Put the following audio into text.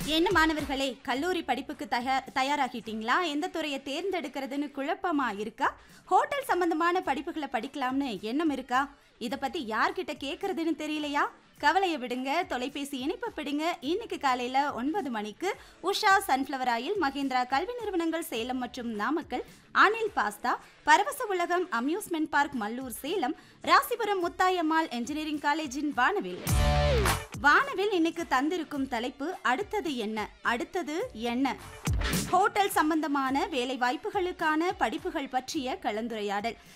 என்ன மாணவர்களே கல்லூரி படிப்புக்கு தயார் தயாராகிட்டீங்களா எந்த துறையை தேர்ந்தெடுக்கிறதுன்னு குழப்பமா இருக்கா ஹோட்டல் சம்பந்தமான படிப்புகளை படிக்கலாம்னு எண்ணம் இருக்கா இத பத்தி யார்கிட்ட கேக்குறதுன்னு தெரியலையா கவலையை விடுங்க தொலைபேசி இணைப்பு பிடிங்க இன்னைக்கு காலையில ஒன்பது மணிக்கு உஷா சன்ஃப்ளவர் ஆயில் மகேந்திரா கல்வி நிறுவனங்கள் சேலம் மற்றும் நாமக்கல் அனில் பாஸ்தா Paravasa Ulagam amusement park Mallur Salem Rasipuram Muthayammal engineering காலேஜின் வானவில் வானவில் இன்னைக்கு தந்திருக்கும் தலைப்பு அடுத்தது என்ன அடுத்தது என்ன ஹோட்டல் சம்பந்தமான வேலை வாய்ப்புகளுக்கான படிப்புகள் பற்றிய கலந்துரையாடல்